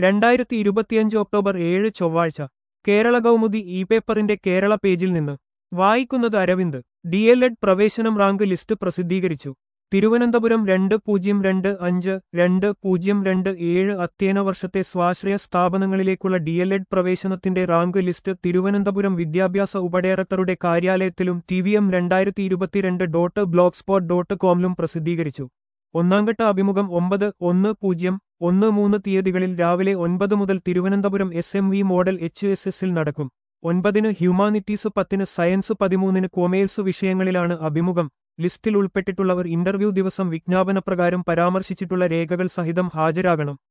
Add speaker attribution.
Speaker 1: രണ്ടായിരത്തി ഇരുപത്തിയഞ്ച് ഒക്ടോബർ ഏഴ് ചൊവ്വാഴ്ച കേരള കൗമുദി ഇ പേപ്പറിന്റെ കേരള പേജിൽ നിന്ന് വായിക്കുന്നത് അരവിന്ദ് ഡി എൽ എഡ് പ്രവേശനം റാങ്ക് ലിസ്റ്റ് പ്രസിദ്ധീകരിച്ചു തിരുവനന്തപുരം രണ്ട് പൂജ്യം രണ്ട് അഞ്ച് രണ്ട് പൂജ്യം രണ്ട് ഏഴ് അധ്യയന വർഷത്തെ സ്വാശ്രയ സ്ഥാപനങ്ങളിലേക്കുള്ള ഡി എൽ എഡ് പ്രവേശനത്തിന്റെ റാങ്ക് ലിസ്റ്റ് തിരുവനന്തപുരം വിദ്യാഭ്യാസ ഉപഡയറക്ടറുടെ കാര്യാലയത്തിലും ടി വി എം രണ്ടായിരത്തി ഇരുപത്തിരണ്ട് ഡോട്ട് ബ്ലോഗ് സ്പോട്ട് ഡോട്ട് കോമിലും പ്രസിദ്ധീകരിച്ചു ഒന്നാംഘട്ട അഭിമുഖം ഒമ്പത് ഒന്ന് പൂജ്യം ഒന്ന് മൂന്ന് തീയതികളിൽ രാവിലെ ഒൻപത് മുതൽ Thiruvananthapuram S M V model H S എസിൽ നടക്കും ഒൻപതിന് ഹ്യൂമാനിറ്റീസ് പത്തിന് സയൻസ് പതിമൂന്നിന് കൊമേഴ്സ് വിഷയങ്ങളിലാണ് അഭിമുഖം ലിസ്റ്റിൽ ഉൾപ്പെട്ടിട്ടുള്ളവർ ഇന്റർവ്യൂ ദിവസം വിജ്ഞാപനപ്രകാരം പരാമർശിച്ചിട്ടുള്ള രേഖകൾ സഹിതം ഹാജരാകണം